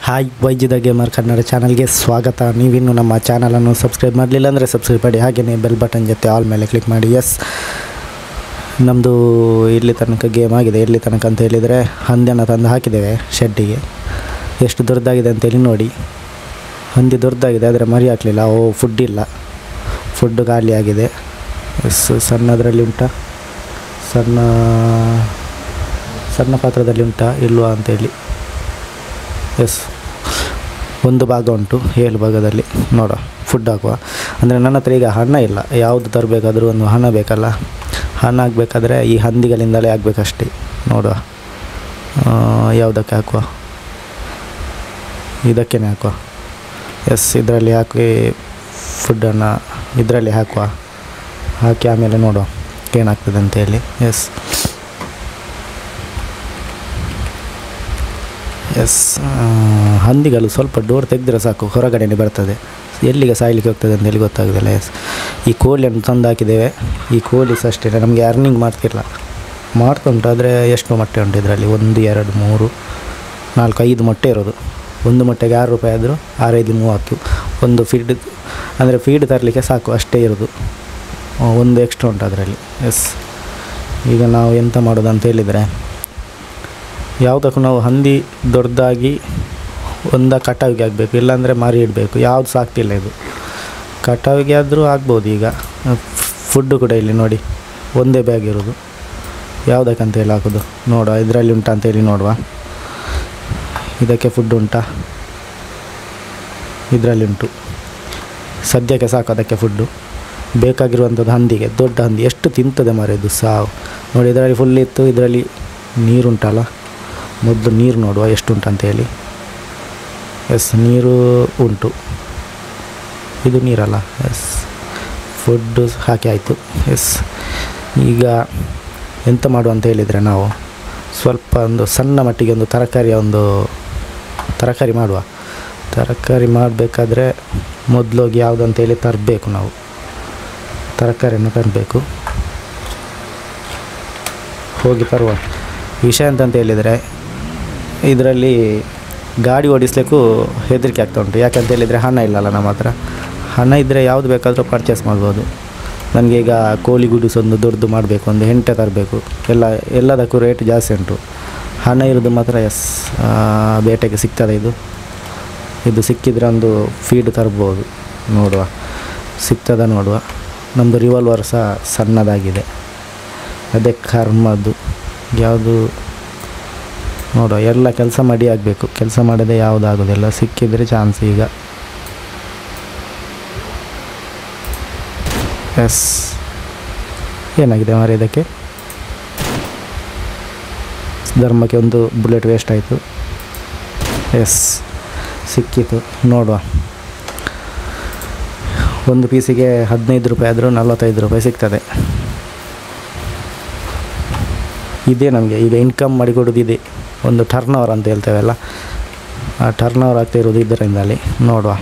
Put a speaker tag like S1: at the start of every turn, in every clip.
S1: Hi ವೈದ್ಯದ gamer Kannada ಚಾನಲ್ಗೆ ಸ್ವಾಗತ ನೀವಿನ್ನು ನಮ್ಮ ಚಾನಲನ್ನು ಸಬ್ಸ್ಕ್ರೈಬ್ ಮಾಡಲಿಲ್ಲ ಅಂದರೆ ಸಬ್ಸ್ಕ್ರೈಬ್ ಮಾಡಿ ಹಾಗೆಯೇ ಬೆಲ್ ಬಟನ್ ಜೊತೆ ಆಲ್ ಮೇಲೆ ಕ್ಲಿಕ್ ಮಾಡಿ ಎಸ್ ನಮ್ಮದು ಇಲ್ಲಿ ತನಕ ಗೇಮ್ ಆಗಿದೆ ಇಲ್ಲಿ ತನಕ ಅಂತ ಹೇಳಿದರೆ ಹಂದಿಯನ್ನು ತಂದು ಹಾಕಿದ್ದೇವೆ ಶೆಡ್ಡಿಗೆ ಎಷ್ಟು ದೊಡ್ಡದಾಗಿದೆ ಅಂತೇಳಿ ನೋಡಿ ಹಂದಿ ದೊಡ್ಡದಾಗಿದೆ ಆದರೆ ಮರಿ ಹಾಕಲಿಲ್ಲ ಓ ಫುಡ್ ಇಲ್ಲ ಫುಡ್ ಖಾಲಿ ಆಗಿದೆ ಎಸ್ ಸಣ್ಣದರಲ್ಲಿ ಉಂಟಾ ಸಣ್ಣ ಸಣ್ಣ ಪಾತ್ರದಲ್ಲಿ ಉಂಟಾ ಇಲ್ವಾ ಅಂತೇಳಿ ಎಸ್ ಒಂದು ಭಾಗ ಉಂಟು ಏಳು ಭಾಗದಲ್ಲಿ ನೋಡುವ ಫುಡ್ ಹಾಕುವ ಅಂದರೆ ನನ್ನ ಹತ್ರ ಈಗ ಹಣ ಇಲ್ಲ ಯಾವುದು ತರಬೇಕಾದ್ರೂ ಒಂದು ಹಣ ಬೇಕಲ್ಲ ಹಣ ಆಗಬೇಕಾದ್ರೆ ಈ ಹಂದಿಗಳಿಂದಲೇ ಆಗಬೇಕಷ್ಟೇ ನೋಡುವ ಆ, ಯಾವುದಕ್ಕೆ ಹಾಕುವ ಇದಕ್ಕೇ ಹಾಕುವ ಎಸ್ ಇದರಲ್ಲಿ ಹಾಕಿ ಫುಡ್ಡನ್ನು ಇದರಲ್ಲಿ ಹಾಕುವ ಹಾಕಿ ಆಮೇಲೆ ನೋಡುವ ಏನಾಗ್ತದೆ ಅಂತೇಳಿ ಎಸ್ ಎಸ್ ಹಂದಿಗಳು ಸ್ವಲ್ಪ ಡೋರ್ ತೆಗೆದ್ರೆ ಸಾಕು ಹೊರಗಡೆನೇ ಬರ್ತದೆ ಎಲ್ಲಿಗೆ ಸಾಯ್ಲಿಕ್ಕೆ ಹೋಗ್ತದೆ ಅಂತೇಳಿ ಗೊತ್ತಾಗೋದಿಲ್ಲ ಎಸ್ ಈ ಕೋಳಿಯನ್ನು ತಂದು ಹಾಕಿದ್ದೇವೆ ಈ ಕೋಳಿ ಸಹ ಅಷ್ಟೇ ನಮಗೆ ಅರ್ನಿಂಗ್ ಮಾಡ್ತಿಲ್ಲ ಮಾಡ್ತಾ ಉಂಟು ಆದರೆ ಎಷ್ಟು ಮೊಟ್ಟೆ ಉಂಟು ಇದರಲ್ಲಿ ಒಂದು ಎರಡು ಮೂರು ನಾಲ್ಕು ಐದು ಮೊಟ್ಟೆ ಇರೋದು ಒಂದು ಮೊಟ್ಟೆಗೆ ಆರು ರೂಪಾಯಿ ಆದರೂ ಆರೈದು ಮೂವತ್ತು ಒಂದು ಫೀಡ್ ಅಂದರೆ ಫೀಡ್ ತರಲಿಕ್ಕೆ ಸಾಕು ಅಷ್ಟೇ ಇರೋದು ಆ, ಒಂದು ಎಕ್ಸ್ಟ್ರಾ ಉಂಟು ಅದರಲ್ಲಿ ಎಸ್ ಈಗ ನಾವು ಎಂತ ಮಾಡೋದು ಅಂತ ಹೇಳಿದರೆ ಯಾವುದಕ್ಕೂ ನಾವು ಹಂದಿ ದೊಡ್ಡದಾಗಿ ಒಂದ ಕಟಾವಿಗೆ ಆಗಬೇಕು ಇಲ್ಲಾಂದರೆ ಮಾರಿ ಇಡಬೇಕು ಯಾವುದು ಸಾಕ್ತಿಲ್ಲ ಇದು ಕಟಾವಿಗೆ ಆದರೂ ಆಗ್ಬೋದು ಈಗ ಫುಡ್ಡು ಕೂಡ ಇಲ್ಲಿ ನೋಡಿ ಒಂದೇ ಬ್ಯಾಗ್ ಇರೋದು ಯಾವುದಕ್ಕಂತ ಹೇಳಿ ಹಾಕೋದು ನೋಡುವ ಇದರಲ್ಲಿ ಉಂಟಾ ಅಂತೇಳಿ ನೋಡುವ ಇದಕ್ಕೆ ಫುಡ್ ಉಂಟಾ ಇದರಲ್ಲಿ ಉಂಟು ಸದ್ಯಕ್ಕೆ ಸಾಕು ಅದಕ್ಕೆ ಫುಡ್ಡು ಬೇಕಾಗಿರುವಂಥದ್ದು ಹಂದಿಗೆ ದೊಡ್ಡ ಹಂದಿ ಎಷ್ಟು ತಿಂತದೆ ಮಾರಿದ್ದು ಸಾವು ನೋಡಿ ಇದರಲ್ಲಿ ಫುಲ್ ಇತ್ತು ಇದರಲ್ಲಿ ನೀರುಂಟಲ್ಲ ಮೊದಲು ನೀರು ನೋಡುವ ಎಷ್ಟುಂಟು ಅಂತೇಳಿ ಎಸ್ ನೀರು ಉಂಟು ಇದು ನೀರಲ್ಲ ಎಸ್ ಫುಡ್ಡು ಹಾಕಿ ಆಯಿತು ಎಸ್ ಈಗ ಎಂತ ಮಾಡುವ ಅಂತ ಹೇಳಿದರೆ ನಾವು ಸ್ವಲ್ಪ ಒಂದು ಸಣ್ಣ ಮಟ್ಟಿಗೆ ಒಂದು ತರಕಾರಿಯ ಒಂದು ತರಕಾರಿ ಮಾಡುವ ತರಕಾರಿ ಮಾಡಬೇಕಾದ್ರೆ ಮೊದಲೋಗಿ ಯಾವುದಂತೇಳಿ ತರಬೇಕು ನಾವು ತರಕಾರಿಯನ್ನು ತರಬೇಕು ಹೋಗಿ ತರುವ ವಿಷಯ ಅಂತಂತ ಹೇಳಿದರೆ ಇದರಲ್ಲಿ ಗಾಡಿ ಓಡಿಸ್ಲಿಕ್ಕೂ ಹೆದರಿಕೆ ಆಗ್ತಾ ಉಂಟು ಯಾಕಂತ ಹೇಳಿದರೆ ಹಣ ಇಲ್ಲಲ್ಲ ನಮ್ಮ ಹತ್ರ ಹಣ ಇದ್ದರೆ ಯಾವುದು ಬೇಕಾದರೂ ಪರ್ಚೇಸ್ ಮಾಡ್ಬೋದು ನನಗೆ ಈಗ ಕೋಳಿ ಗುಡಿಸು ಒಂದು ದೊಡ್ಡದು ಮಾಡಬೇಕು ಒಂದು ಹೆಂಟೆ ತರಬೇಕು ಎಲ್ಲ ಎಲ್ಲದಕ್ಕೂ ರೇಟ್ ಜಾಸ್ತಿ ಉಂಟು ಹಣ ಇರೋದು ಮಾತ್ರ ಎಸ್ ಆ, ಬೇಟೆಗೆ ಸಿಗ್ತದೆ ಇದು ಇದು ಸಿಕ್ಕಿದರೆ ಒಂದು ಫೀಡ್ ತರ್ಬೋದು ನೋಡುವ ಸಿಗ್ತದ ನೋಡುವ ನಮ್ಮದು ರಿವಾಲ್ವರ್ ಸಹ ಸಣ್ಣದಾಗಿದೆ ಅದೇ ಕರ್ಮದ್ದು ಯಾವುದು ನೋಡುವ ಎಲ್ಲ ಕೆಲಸ ಮಾಡಿ ಆಗಬೇಕು ಕೆಲಸ ಮಾಡದೆ ಯಾವುದಾಗೋದಿಲ್ಲ ಸಿಕ್ಕಿದರೆ ಚಾನ್ಸ್ ಈಗ ಎಸ್ ಏನಾಗಿದೆ ಮಾರಿ ಇದಕ್ಕೆ ಧರ್ಮಕ್ಕೆ ಒಂದು ಬುಲೆಟ್ ವೇಸ್ಟ್ ಆಯಿತು ಎಸ್ ಸಿಕ್ಕಿತು ನೋಡುವ ಒಂದು ಪೀಸಿಗೆ ಹದಿನೈದು ರೂಪಾಯಿ ಆದರೂ ನಲ್ವತ್ತೈದು ರೂಪಾಯಿ ಸಿಗ್ತದೆ ಇದೇ ನಮಗೆ ಈಗ ಇನ್ಕಮ್ ಮಾಡಿಕೊಡೋದು ಇದೆ ಒಂದು ಟರ್ನ್ ಓವರ್ ಅಂತ ಹೇಳ್ತೇವಲ್ಲ ಆ ಟರ್ನ್ ಓವರ್ ಆಗ್ತಾ ಇರೋದು ಇದರಿಂದಲೇ ನೋಡುವ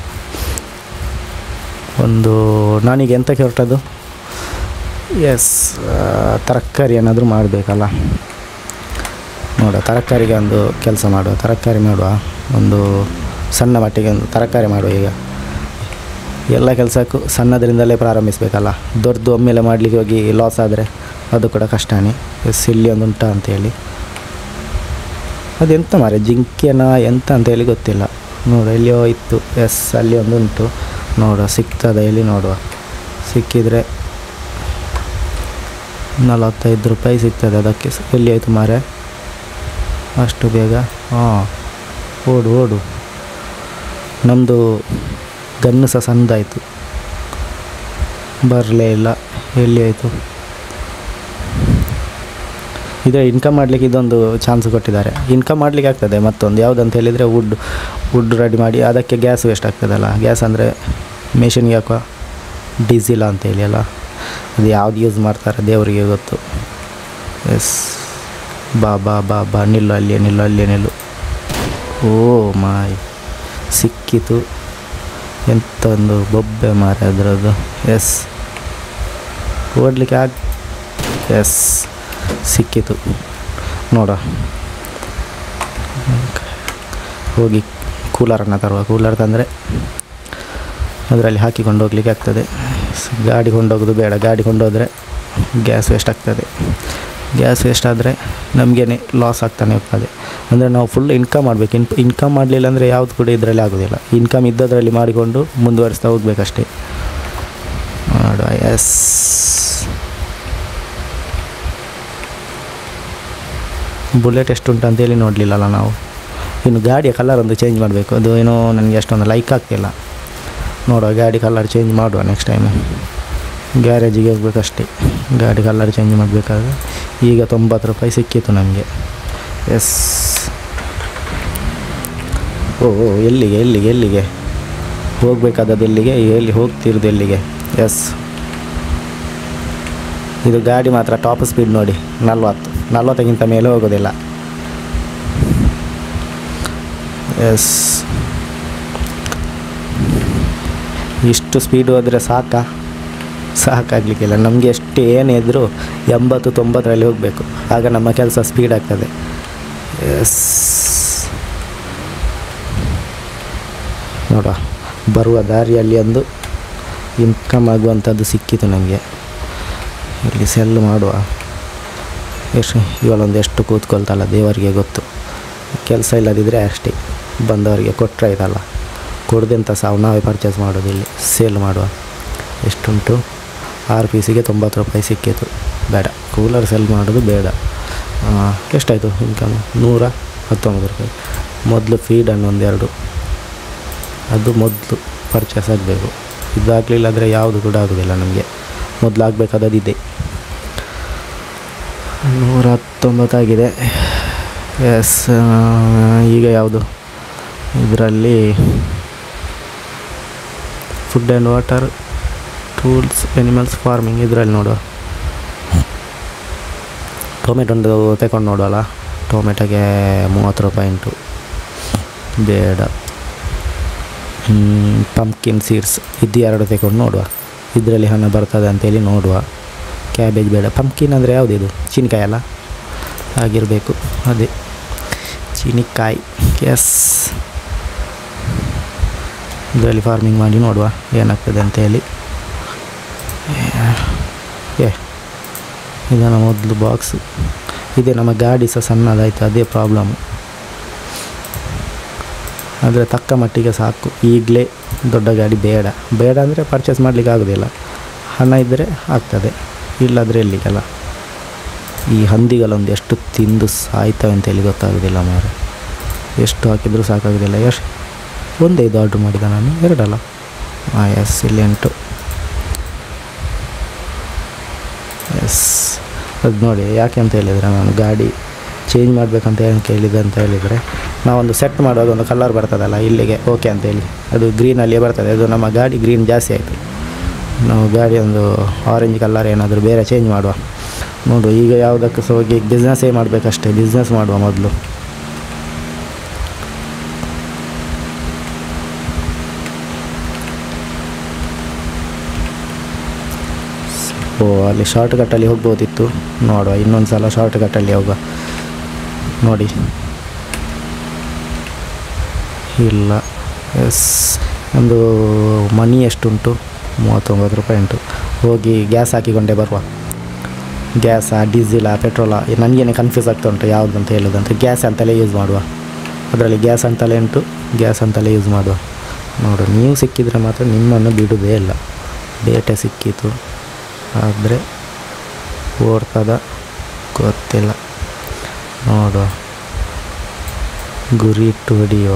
S1: ಒಂದು ನಾನೀಗ ಎಂತಕ್ಕೆ ಹೊರಟದ್ದು ಎಸ್ ತರಕಾರಿ ಏನಾದರೂ ಮಾಡಬೇಕಲ್ಲ ನೋಡುವ ತರಕಾರಿಗೆ ಒಂದು ಕೆಲಸ ಮಾಡುವ ತರಕಾರಿ ಮಾಡುವ ಒಂದು ಸಣ್ಣ ಮಟ್ಟಿಗೆ ಒಂದು ತರಕಾರಿ ಮಾಡುವ ಈಗ ಎಲ್ಲ ಕೆಲಸಕ್ಕೂ ಸಣ್ಣದರಿಂದಲೇ ಪ್ರಾರಂಭಿಸಬೇಕಲ್ಲ ದೊಡ್ಡದು ಒಮ್ಮೆಲೆ ಮಾಡಲಿಕ್ಕೆ ಹೋಗಿ ಲಾಸ್ ಆದರೆ ಅದು ಕೂಡ ಕಷ್ಟನೇ ಎಸ್ ಇಲ್ಲಿ ಒಂದು ಉಂಟಾ ಅಂತೇಳಿ ಅದೆಂತ ಮಾರೆ ಜಿಂಕೆನ ಎಂತ ಅಂತೇಳಿ ಗೊತ್ತಿಲ್ಲ ನೋಡು ಎಲ್ಲಿಯೋ ಇತ್ತು ಎಸ್ ಅಲ್ಲಿ ಒಂದು ಉಂಟು ನೋಡುವ ಸಿಗ್ತದೆ ಇಲ್ಲಿ ನೋಡುವ ಸಿಕ್ಕಿದರೆ ನಲವತ್ತೈದು ರೂಪಾಯಿ ಸಿಗ್ತದೆ ಅದಕ್ಕೆ ಸ- ಎಲ್ಲಿ ಆಯಿತು ಮಾರೆ ಅಷ್ಟು ಬೇಗ ಹಾಂ ಓಡು ಓಡು ನಮ್ಮದು ಗನ್ನು ಸಹ ಸಣ್ಣದಾಯಿತು ಬರಲೇ ಇಲ್ಲ ಎಲ್ಲಿ ಆಯಿತು ಇದೇ ಇನ್ಕಮ್ ಮಾಡಲಿಕ್ಕೆ ಇದೊಂದು ಚಾನ್ಸ್ ಕೊಟ್ಟಿದ್ದಾರೆ ಇನ್ಕಮ್ ಮಾಡಲಿಕ್ಕೆ ಆಗ್ತದೆ ಮತ್ತೊಂದು ಯಾವುದಂತ ಹೇಳಿದರೆ ವುಡ್ ವುಡ್ ರೆಡಿ ಮಾಡಿ ಅದಕ್ಕೆ ಗ್ಯಾಸ್ ವೇಸ್ಟ್ ಆಗ್ತದಲ್ಲ ಗ್ಯಾಸ್ ಅಂದರೆ ಮೆಷಿನ್ಗೆ ಹಾಕುವ ಡೀಸಿಲ ಅಂತೇಳಿ ಅಲ್ಲ ಅದು ಯಾವ್ದು ಯೂಸ್ ಮಾಡ್ತಾರೆ ದೇವರಿಗೆ ಗೊತ್ತು ಎಸ್ ಬಾ ಬಾ ಬಾ ಬಾ ನಿಲ್ಲು ಅಲ್ಲಿಯೇ ನಿಲ್ಲು ಅಲ್ಲಿಯೇ ನಿಲ್ಲು ಓ ಮಾಯ್ ಸಿಕ್ಕಿತು ಎಂಥ ಒಂದು ಬೊಬ್ಬೆ ಮಾರೆ ಅದರದ್ದು ಎಸ್ ಓಡಲಿಕ್ಕೆ ಆಗ ಎಸ್ ಸಿಕ್ಕಿತು ನೋಡ ಹೋಗಿ ಕೂಲರನ್ನು ತರುವ ಕೂಲರ್ ತಂದರೆ ಅದರಲ್ಲಿ ಹಾಕಿಕೊಂಡು ಹೋಗ್ಲಿಕ್ಕೆ ಆಗ್ತದೆ ಸ್- ಗಾಡಿ ಕೊಂಡೋಗೋದು ಬೇಡ ಗಾಡಿ ಕೊಂಡೋದ್ರೆ ಗ್ಯಾಸ್ ವೇಸ್ಟ್ ಆಗ್ತದೆ ಗ್ಯಾಸ್ ವೇಸ್ಟ್ ಆದರೆ ನಮಗೇನೆ ಲಾಸ್ ಆಗ್ತಾನೆ ಹೋಗ್ತದೆ ಅಂದರೆ ನಾವು ಫುಲ್ ಇನ್ಕಮ್ ಮಾಡಬೇಕು ಇನ್ ಇನ್ಕಮ್ ಮಾಡಲಿಲ್ಲ ಅಂದರೆ ಯಾವುದು ಕೂಡ ಇದರಲ್ಲಿ ಆಗೋದಿಲ್ಲ ಇನ್ಕಮ್ ಇದ್ದದರಲ್ಲಿ ಮಾಡಿಕೊಂಡು ಮುಂದುವರಿಸ್ತಾ ಹೋಗ್ಬೇಕಷ್ಟೇ ಮಾಡುವ ಎಸ್ ಬುಲೆಟ್ ಎಷ್ಟುಂಟು ಅಂತೇಳಿ ನೋಡಲಿಲ್ಲಲ್ಲ ನಾವು ಇನ್ನು ಗಾಡಿಯ ಕಲರ್ ಒಂದು ಚೇಂಜ್ ಮಾಡಬೇಕು ಅದು ಏನೋ ನನಗೆ ಅಷ್ಟೊಂದು ಲೈಕ್ ಆಗ್ತಿಲ್ಲ ನೋಡುವ ಗಾಡಿ ಕಲರ್ ಚೇಂಜ್ ಮಾಡುವ ನೆಕ್ಸ್ಟ್ ಟೈಮು ಗ್ಯಾರೇಜಿಗೆ ಹೋಗ್ಬೇಕಷ್ಟೇ ಗಾಡಿ ಕಲರ್ ಚೇಂಜ್ ಮಾಡಬೇಕಾದ್ರೆ ಈಗ ತೊಂಬತ್ತು ರೂಪಾಯಿ ಸಿಕ್ಕಿತ್ತು ನಮಗೆ ಎಸ್ ಓ ಓ, ಎಲ್ಲಿಗೆ ಎಲ್ಲಿಗೆ ಎಲ್ಲಿಗೆ ಹೋಗಬೇಕಾದದ್ದು ಎಲ್ಲಿಗೆ ಎಲ್ಲಿ ಹೋಗ್ತಿರೋದು ಎಲ್ಲಿಗೆ ಎಸ್ ಇದು ಗಾಡಿ ಮಾತ್ರ ಟಾಪ್ ಸ್ಪೀಡ್ ನೋಡಿ ನಲ್ವತ್ತು ನಲ್ವತ್ತಕ್ಕಿಂತ ಮೇಲೆ ಹೋಗೋದಿಲ್ಲ ಎಸ್ ಇಷ್ಟು ಸ್ಪೀಡ್ ಹೋದರೆ ಸಾಕಾ ಸಾಕಾಗಲಿಕ್ಕಿಲ್ಲ ನಮಗೆ ಎಷ್ಟು ಏನೇ ಇದ್ದರೂ ಎಂಬತ್ತು ತೊಂಬತ್ತರಲ್ಲಿ ಹೋಗಬೇಕು ಆಗ ನಮ್ಮ ಕೆಲಸ ಸ್ಪೀಡ್ ಆಗ್ತದೆ ಎಸ್ ನೋಡುವ ಬರುವ ದಾರಿಯಲ್ಲಿ ಒಂದು ಇನ್ಕಮ್ ಆಗುವಂಥದ್ದು ಸಿಕ್ಕಿತು ನನಗೆ ಇಲ್ಲಿ ಸೆಲ್ ಮಾಡುವ ಎಷ್ಟು ಇವಳೊಂದು ಎಷ್ಟು ಕೂತ್ಕೊಳ್ತಲ್ಲ ದೇವರಿಗೆ ಗೊತ್ತು ಕೆಲಸ ಇಲ್ಲದಿದ್ದರೆ ಅಷ್ಟೇ ಬಂದವರಿಗೆ ಕೊಟ್ಟರೆ ಆಯ್ತಲ್ಲ ಕೊಡ್ದೆಂತ ಸಾವು ನಾವೇ ಪರ್ಚೇಸ್ ಮಾಡೋದು ಇಲ್ಲಿ ಸೇಲ್ ಮಾಡುವ ಎಷ್ಟುಂಟು ಆರು ಪೀಸಿಗೆ ತೊಂಬತ್ತು ರೂಪಾಯಿ ಸಿಕ್ಕಿತು ಬೇಡ ಕೂಲರ್ ಸೆಲ್ ಮಾಡೋದು ಬೇಡ ಆ, ಎಷ್ಟಾಯಿತು ಇನ್ಕಮ್ ನೂರ ಹತ್ತೊಂಬತ್ತು ರೂಪಾಯಿ ಮೊದಲು ಫೀಡ್ ಹಣ್ಣು ಒಂದೆರಡು ಅದು ಮೊದಲು ಪರ್ಚೇಸ್ ಆಗಬೇಕು ಇದಾಗಲಿಲ್ಲ ಅಂದರೆ ಯಾವುದು ಕೂಡ ಆಗೋದಿಲ್ಲ ನಮಗೆ ಮೊದಲು ಆಗಬೇಕಾದದ್ದು ಇದೆ ನೂರ ಹತ್ತೊಂಬತ್ತಾಗಿದೆ ಎಸ್ ಈಗ ಯಾವುದು ಇದರಲ್ಲಿ food and water tools animals farming ಇದರಲ್ಲಿ ನೋಡುವ ಟೊಮೆಟೊ ಒಂದು ತಗೊಂಡು ನೋಡುವಲ್ಲ ಟೊಮೆಟೊಗೆ ಮೂವತ್ತು ರೂಪಾಯಿ ಉಂಟು ಬೇಡ ಪಂಪ್ಕಿನ್ ಸೀಡ್ಸ್ ಇದು ಎರಡು ತಗೊಂಡು ನೋಡುವ ಇದರಲ್ಲಿ ಹಣ ಬರ್ತದೆ ಅಂತೇಳಿ ನೋಡುವ ಕ್ಯಾಬೇಜ್ ಬೇಡ ಪಂಪ್ಕಿನ್ ಅಂದರೆ ಯಾವುದಿದು ಚೀನಿಕಾಯಿ ಅಲ್ಲ ಆಗಿರಬೇಕು ಅದೇ ಚೀನಿಕಾಯಿ ಎಸ್ ಇದರಲ್ಲಿ ಫಾರ್ಮಿಂಗ್ ಮಾಡಿ ನೋಡುವ ಏನಾಗ್ತದೆ ಅಂತೇಳಿ ಏ ಇದನ್ನು ಮೊದಲು ಬಾಕ್ಸು ಇದೆ ನಮ್ಮ ಗಾಡಿ ಸಹ ಸಣ್ಣದಾಯಿತು ಅದೇ ಪ್ರಾಬ್ಲಮ್ ಆದರೆ ತಕ್ಕ ಮಟ್ಟಿಗೆ ಸಾಕು ಈಗಲೇ ದೊಡ್ಡ ಗಾಡಿ ಬೇಡ ಬೇಡ ಅಂದರೆ ಪರ್ಚೇಸ್ ಮಾಡಲಿಕ್ಕೆ ಆಗೋದಿಲ್ಲ ಹಣ ಇದ್ದರೆ ಆಗ್ತದೆ ಇಲ್ಲಾದರೆ ಎಲ್ಲಿಗೆಲ್ಲ ಈ ಹಂದಿಗಳೊಂದು ಎಷ್ಟು ತಿಂದು ಸಾಯ್ತವೆ ಅಂತೇಳಿ ಗೊತ್ತಾಗೋದಿಲ್ಲ ಮಾರೆ ಎಷ್ಟು ಹಾಕಿದರೂ ಸಾಕಾಗೋದಿಲ್ಲ ಎಷ್ಟು ಒಂದೇ ಇದು ಆರ್ಡ್ರ್ ಮಾಡಿದ ನಾನು ಎರಡಲ್ಲ ಹಾಂ ಎಸ್ ಇಲ್ಲಿ ಉಂಟು ಎಸ್ ಅದು ನೋಡಿ ಯಾಕೆ ಅಂತ ಹೇಳಿದರೆ ನಾನು ಗಾಡಿ ಚೇಂಜ್ ಮಾಡಬೇಕಂತ ಏನು ಕೇಳಿದೆ ಅಂತ ಹೇಳಿದರೆ ನಾವೊಂದು ಸೆಟ್ ಮಾಡುವಾಗ ಒಂದು ಕಲರ್ ಬರ್ತದಲ್ಲ ಇಲ್ಲಿಗೆ ಓಕೆ ಅಂತೇಳಿ ಅದು ಗ್ರೀನಲ್ಲಿ ಬರ್ತದೆ ಅದು ನಮ್ಮ ಗಾಡಿ ಗ್ರೀನ್ ಜಾಸ್ತಿ ಆಯಿತು ನಾವು ಗಾಡಿ ಒಂದು ಆರೆಂಜ್ ಕಲರ್ ಏನಾದರೂ ಬೇರೆ ಚೇಂಜ್ ಮಾಡುವ ನೋಡು ಈಗ ಯಾವುದಕ್ಕೂ ಸಹ ಹೋಗಿ ಬಿಸ್ನೆಸ್ಸೇ ಮಾಡಬೇಕಷ್ಟೇ ಬಿಸ್ನೆಸ್ ಮಾಡುವ ಮೊದಲು ಓ ಅಲ್ಲಿ ಶಾರ್ಟ್ ಕಟ್ಟಲ್ಲಿ ಹೋಗ್ಬೋದಿತ್ತು ನೋಡುವ ಇನ್ನೊಂದು ಸಲ ಶಾರ್ಟ್ ಕಟ್ಟಲ್ಲಿ ಹೋಗುವ ನೋಡಿ ಇಲ್ಲ ಎಸ್ ಒಂದು ಮನಿ ಎಷ್ಟುಂಟು ಮೂವತ್ತೊಂಬತ್ತು ರೂಪಾಯಿ ಉಂಟು ಹೋಗಿ ಗ್ಯಾಸ್ ಹಾಕಿಕೊಂಡೇ ಬರುವ ಗ್ಯಾಸಾ ಡೀಸೆಲಾ ಪೆಟ್ರೋಲಾ ನನಗೇನೆ ಕನ್ಫ್ಯೂಸ್ ಆಗ್ತಾ ಉಂಟು ಯಾವುದು ಅಂತ ಹೇಳೋದಂತ ಗ್ಯಾಸ್ ಅಂತಲೇ ಯೂಸ್ ಮಾಡುವ ಅದರಲ್ಲಿ ಗ್ಯಾಸ್ ಅಂತಲೇ ಉಂಟು ಗ್ಯಾಸ್ ಅಂತಲೇ ಯೂಸ್ ಮಾಡುವ ನೋಡು ನೀವು ಸಿಕ್ಕಿದರೆ ಮಾತ್ರ ನಿಮ್ಮನ್ನು ಬಿಡುವುದೇ ಇಲ್ಲ ಬೇಟೆ ಸಿಕ್ಕಿತು ಆದರೆ ಓಡ್ತದ ಗೊತ್ತಿಲ್ಲ ನೋಡುವ ಗುರಿ ಇಟ್ಟು ಹೊಡೆಯುವ